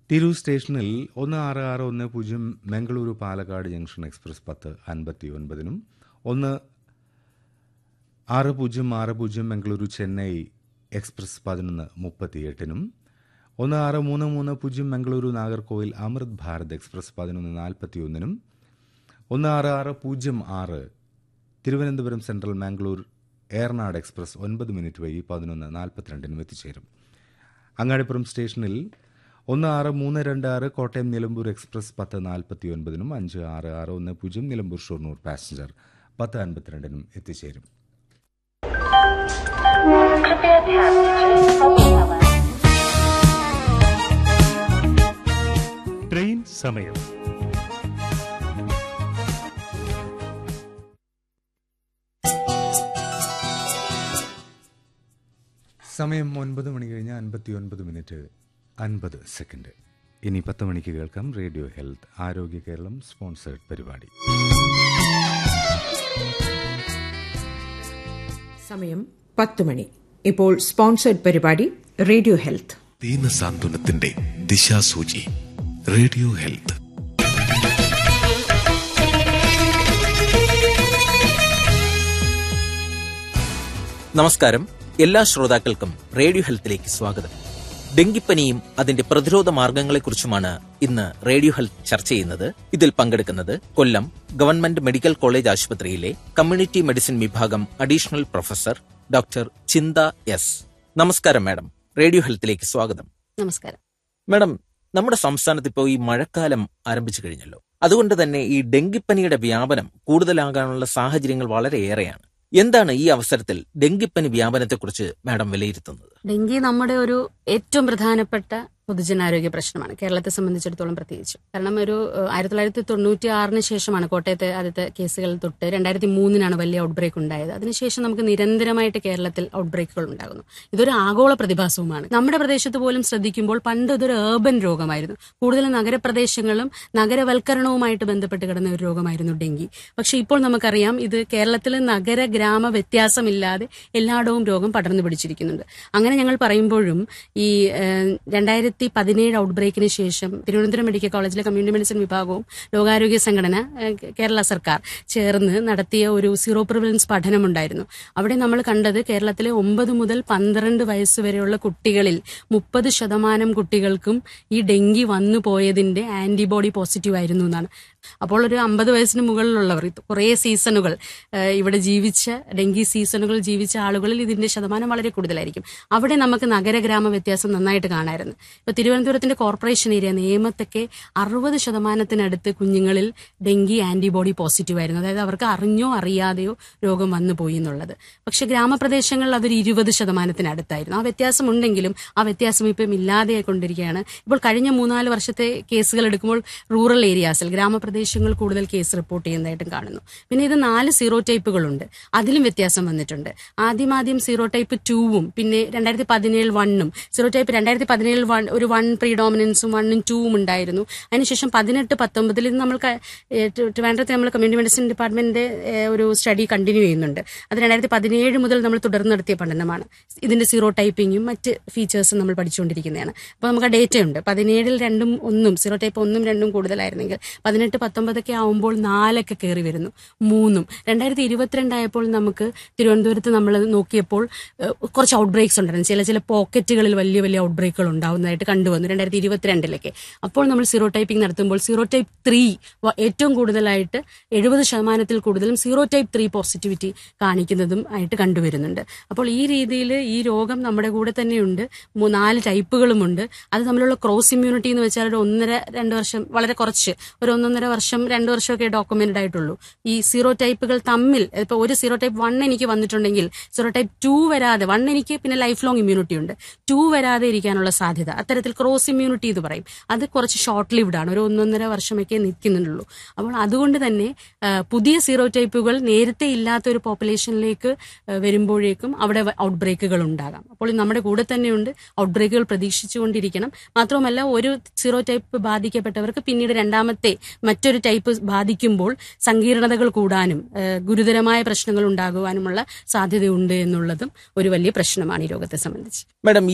തിരൂർ സ്റ്റേഷനിൽ ഒന്ന് ആറ് ആറ് ഒന്ന് പൂജ്യം മംഗളൂരു പാലക്കാട് ജംഗ്ഷൻ എക്സ്പ്രസ് പത്ത് അൻപത്തി ഒൻപതിനും ഒന്ന് ആറ് പൂജ്യം ആറ് പൂജ്യം മംഗളൂരു ചെന്നൈ എക്സ്പ്രസ് പതിനൊന്ന് മുപ്പത്തിയെട്ടിനും ഒന്ന് ആറ് മൂന്ന് മൂന്ന് പൂജ്യം മംഗളൂരു നാഗർകോവിൽ അമൃത് ഭാരത് എക്സ്പ്രസ് പതിനൊന്ന് നാൽപ്പത്തിയൊന്നിനും ഒന്ന് ആറ് ആറ് പൂജ്യം ആറ് തിരുവനന്തപുരം സെൻട്രൽ മാംഗ്ലൂർ ഏർനാട് എക്സ്പ്രസ് ഒൻപത് മിനിറ്റ് വൈകി പതിനൊന്ന് നാൽപ്പത്തിരണ്ടിനും എത്തിച്ചേരും അങ്ങാടിപ്പുറം സ്റ്റേഷനിൽ ഒന്ന് ആറ് മൂന്ന് രണ്ട് ആറ് കോട്ടയം നിലമ്പൂർ എക്സ്പ്രസ് പത്ത് നാൽപ്പത്തി ഒൻപതിനും അഞ്ച് ആറ് ആറ് ഒന്ന് പൂജ്യം നിലമ്പൂർ ഷൊർണൂർ പാസഞ്ചർ പത്ത് അൻപത്തിരണ്ടിനും എത്തിച്ചേരും कृपया ध्यान दीजिए सभी हवा ട്രെയിൻ സമയം സമയം ഒൻപത് മണി കഴിഞ്ഞ് അൻപത്തി ഒൻപത് മിനിറ്റ് അൻപത് സെക്കൻഡ് ഇനി പത്ത് മണിക്ക് കേൾക്കാം റേഡിയോ ഹെൽത്ത് ആരോഗ്യ കേരളം സ്പോൺസേഡ് പരിപാടി സമയം പത്ത് മണി ഇപ്പോൾ സ്പോൺസേഡ് പരിപാടി റേഡിയോ ഹെൽത്ത് ദീനസാന്ത്വനത്തിന്റെ ദിശാസൂചി റേഡിയോ ഹെൽത്ത് നമസ്കാരം എല്ലാ ശ്രോതാക്കൾക്കും റേഡിയോ ഹെൽത്തിലേക്ക് സ്വാഗതം ഡെങ്കിപ്പനിയും അതിന്റെ പ്രതിരോധ മാർഗങ്ങളെക്കുറിച്ചുമാണ് ഇന്ന് റേഡിയോ ഹെൽത്ത് ചർച്ച ചെയ്യുന്നത് ഇതിൽ പങ്കെടുക്കുന്നത് കൊല്ലം ഗവൺമെന്റ് മെഡിക്കൽ കോളേജ് ആശുപത്രിയിലെ കമ്മ്യൂണിറ്റി മെഡിസിൻ വിഭാഗം additional professor doctor Chintha S നമസ്കാരം മാഡം റേഡിയോ ഹെൽത്തിലേക്ക് സ്വാഗതം നമസ്കാരം മാഡം നമ്മുടെ സംസ്ഥാനത്ത് ഇപ്പോൾ ഈ മഴക്കാലം ആരംഭിച്ചു കഴിഞ്ഞല്ലോ അതുകൊണ്ട് തന്നെ ഈ ഡെങ്കിപ്പനിയുടെ വ്യാപനം കൂടുതലാകാനുള്ള സാഹചര്യങ്ങൾ വളരെയേറെയാണ് എന്താണ് ഈ അവസരത്തിൽ ഡെങ്കിപ്പനി വ്യാപനത്തെക്കുറിച്ച് മാഡം വിലയിരുത്തുന്നത് ഡെങ്കി നമ്മുടെ ഒരു ഏറ്റവും പ്രധാനപ്പെട്ട പൊതുജനാരോഗ്യ പ്രശ്നമാണ് കേരളത്തെ സംബന്ധിച്ചിടത്തോളം പ്രത്യേകിച്ചും കാരണം ഒരു ഏഹ്, ആയിരത്തി തൊള്ളായിരത്തി തൊണ്ണൂറ്റി ആറിന് ശേഷമാണ് കോട്ടയത്തെ ആദ്യത്തെ കേസുകൾ തൊട്ട് രണ്ടായിരത്തി മൂന്നിനാണ് വലിയ ഔട്ട് ബ്രേക്ക് ഉണ്ടായത് അതിനുശേഷം നമുക്ക് നിരന്തരമായിട്ട് കേരളത്തിൽ ഔട്ട് ബ്രേക്കുകൾ ഉണ്ടാകുന്നു ഇതൊരു ആഗോള പ്രതിഭാസവുമാണ് നമ്മുടെ പ്രദേശത്ത് പോലും ശ്രദ്ധിക്കുമ്പോൾ പണ്ട് ഇതൊരു ഏർബൻ രോഗമായിരുന്നു കൂടുതലും നഗരപ്രദേശങ്ങളും നഗരവൽക്കരണവുമായിട്ട് ബന്ധപ്പെട്ട് കിടന്ന ഒരു രോഗമായിരുന്നു ഡെങ്കി പക്ഷെ ഇപ്പോൾ നമുക്കറിയാം ഇത് കേരളത്തിൽ നഗര ഗ്രാമ വ്യത്യാസമില്ലാതെ എല്ലായിടവും രോഗം പടർന്നു പിടിച്ചിരിക്കുന്നുണ്ട് അങ്ങനെ ഞങ്ങൾ പറയുമ്പോഴും ഈ ഏഹ്, രണ്ടായിരത്തി പതിനേഴ് ഔട്ട് ബ്രേക്കിന് ശേഷം തിരുവനന്തപുരം മെഡിക്കൽ കോളേജിലെ കമ്മ്യൂണിറ്റി മെഡിസിൻ വിഭാഗവും ലോകാരോഗ്യ സംഘടന ഏഹ്, കേരള സർക്കാർ ചേർന്ന് നടത്തിയ ഒരു സീറോ പ്രിവലൻസ് പഠനമുണ്ടായിരുന്നു അവിടെ നമ്മൾ കണ്ടത് കേരളത്തിലെ ഒമ്പത് മുതൽ പന്ത്രണ്ട് വയസ്സ് വരെയുള്ള കുട്ടികളിൽ മുപ്പത് ശതമാനം കുട്ടികൾക്കും ഈ ഡെങ്കി വന്നു പോയതിന്റെ ആന്റിബോഡി പോസിറ്റീവ് ആയിരുന്നു എന്നാണ് അപ്പോൾ ഒരു അമ്പത് വയസ്സിന് മുകളിലുള്ളവർ ഇത് കുറേ സീസണുകൾ ഏഹ്, ഇവിടെ ജീവിച്ച ഡെങ്കി സീസണുകൾ ജീവിച്ച ആളുകളിൽ ഇതിന്റെ ശതമാനം വളരെ കൂടുതലായിരിക്കും അവിടെ നമുക്ക് നഗരഗ്രാമ വ്യത്യാസം നന്നായിട്ട് കാണായിരുന്നു ഇപ്പൊ തിരുവനന്തപുരത്തിന്റെ കോർപ്പറേഷൻ ഏരിയ നിയമത്തൊക്കെ അറുപത് ശതമാനത്തിനടുത്ത് കുഞ്ഞുങ്ങളിൽ ഡെങ്കി ആന്റിബോഡി പോസിറ്റീവ് ആയിരുന്നു അതായത് അവർക്ക് അറിഞ്ഞോ അറിയാതെയോ രോഗം വന്നു പോയി എന്നുള്ളത് പക്ഷെ ഗ്രാമപ്രദേശങ്ങളിൽ അതൊരു ഇരുപത് ശതമാനത്തിനടുത്തായിരുന്നു ആ വ്യത്യാസം ഉണ്ടെങ്കിലും ആ വ്യത്യാസം ഇപ്പം ഇല്ലാതെ കൊണ്ടിരിക്കുകയാണ് ഇപ്പോൾ കഴിഞ്ഞ മൂന്നാല് വർഷത്തെ കേസുകൾ എടുക്കുമ്പോൾ റൂറൽ ഏരിയാസിൽ ഗ്രാമപ്രദേശങ്ങൾ കൂടുതൽ കേസ് റിപ്പോർട്ട് ചെയ്യുന്നതായിട്ടും കാണുന്നു പിന്നെ ഇത് നാല് സീറോ ടൈപ്പുകളുണ്ട് അതിലും വ്യത്യാസം വന്നിട്ടുണ്ട് ആദ്യം ആദ്യം സീറോ ടൈപ്പ് ടൂവും പിന്നെ രണ്ടായിരത്തി പതിനേഴ് വണ്ണും സീറോ ടൈപ്പ് രണ്ടായിരത്തി പതിനേഴ് വൺ ഒരു വൺ പ്രീഡോമിനൻസും വണ്ണും ടൂവും ഉണ്ടായിരുന്നു അതിനുശേഷം പതിനെട്ട് പത്തൊമ്പതിൽ ഇത് നമ്മൾ ക- ഏഹ് ട്രി- ട്രിവാൻഡ്രത്ത് നമ്മൾ കമ്മ്യൂണിറ്റി മെഡിസിൻ ഡിപ്പാർട്ട്മെന്റിന്റെ ഏഹ് ഒരു സ്റ്റഡി കണ്ടിന്യൂ ചെയ്യുന്നുണ്ട് അത് രണ്ടായിരത്തി പതിനേഴ് മുതൽ നമ്മൾ തുടർന്ന് നടത്തിയ പഠനമാണ് ഇതിന്റെ സീറോ ടൈപ്പിങ്ങും മറ്റ് ഫീച്ചേഴ്സും നമ്മൾ പഠിച്ചുകൊണ്ടിരിക്കുന്നതാണ് അപ്പോൾ നമുക്ക് ഡേറ്റ ഉണ്ട് പതിനേഴിൽ രണ്ടും ഒന്നും സീറോ ടൈപ്പ് ഒന്നും രണ്ടും കൂടുതലായിരുന്നെങ്കിൽ പതിനെട്ട് പത്തൊമ്പതൊക്കെ ആവുമ്പോൾ നാലൊക്കെ കയറി വരുന്നു മൂന്നും രണ്ടായിരത്തി ഇരുപത്തിരണ്ടായപ്പോൾ നമുക്ക് തിരുവനന്തപുരത്ത് നമ്മൾ നോക്കിയപ്പോൾ ഏഹ്, കുറച്ച് ഔട്ട് ബ്രേക്സ് ഉണ്ടായിരുന്നു ചില ചില പോക്കറ്റുകളിൽ വലിയ വലിയ ഔട്ട് ബ്രേക്കുകൾ ഉണ്ടാവുന്നതായിട്ട് കണ്ടുവന്നു രണ്ടായിരത്തി ഇരുപത്തിരണ്ടിലൊക്കെ അപ്പോൾ നമ്മൾ സീറോ ടൈപ്പിംഗ് നടത്തുമ്പോൾ സീറോ ടൈപ്പ് ത്രീ ഏറ്റവും കൂടുതലായിട്ട് എഴുപത് ശതമാനത്തിൽ കൂടുതലും സീറോ ടൈപ്പ് ത്രീ പോസിറ്റിവിറ്റി കാണിക്കുന്നതും ആയിട്ട് കണ്ടുവരുന്നുണ്ട് അപ്പോൾ ഈ രീതിയിൽ ഈ രോഗം നമ്മുടെ കൂടെ തന്നെയുണ്ട് മൂ- നാല് ടൈപ്പുകളുമുണ്ട് അത് തമ്മിലുള്ള ക്രോസ് ഇമ്മ്യൂണിറ്റി എന്ന് വെച്ചാൽ ഒരു ഒന്നര രണ്ട് വർഷം വളരെ കുറച്ച് ഒരു ഒന്നൊന്നര വർഷം രണ്ട് വർഷമൊക്കെ ഡോക്യുമെന്റഡ് ആയിട്ടുള്ളൂ ഈ സീറോ ടൈപ്പുകൾ തമ്മിൽ ഇപ്പോൾ ഒരു സീറോ ടൈപ്പ് വൺ എനിക്ക് വന്നിട്ടുണ്ടെങ്കിൽ സീറോ ടൈപ്പ് ടു വരാതെ വൺ എനിക്ക് പിന്നെ ലൈഫ് ലോങ് ഇമ്മ്യൂണിറ്റി ഉണ്ട് ടു വരാതെ ഇരിക്കാനുള്ള സാധ്യത അത്തരത്തിൽ ക്രോസ് ഇമ്മ്യൂണിറ്റി എന്ന് പറയും അത് കുറച്ച് ഷോർട്ട് ലിവ്ഡ് ആണ് ഒരു ഒന്നൊന്നര വർഷമൊക്കെ നിൽക്കുന്നുള്ളൂ അപ്പോൾ അതുകൊണ്ട് തന്നെ ആ, പുതിയ സീറോ ടൈപ്പുകൾ നേരത്തെ ഇല്ലാത്ത ഒരു പോപ്പുലേഷനിലേക്ക് ആ, വരുമ്പോഴേക്കും അവിടെ ഔട്ട് ബ്രേക്കുകൾ ഉണ്ടാകാം അപ്പോൾ നമ്മുടെ കൂടെ തന്നെയുണ്ട് ഔട്ട് ബ്രേക്കുകൾ പ്രതീക്ഷിച്ചുകൊണ്ടിരിക്കണം മാത്രമല്ല ഒരു സീറോ ടൈപ്പ് ബാധിക്കപ്പെട്ടവർക്ക് പിന്നീട് രണ്ടാമത്തെ മറ്റൊരു ടൈപ്പ് ബാധിക്കുമ്പോൾ സങ്കീർണതകൾ കൂടാനും ആ, ഗുരുതരമായ പ്രശ്നങ്ങൾ ഉണ്ടാകുവാനുമുള്ള സാധ്യതയുണ്ട് എന്നുള്ളതും ഒരു വലിയ പ്രശ്നമാണ് ഈ രോഗത്തെ സംബന്ധിച്ച് മാഡം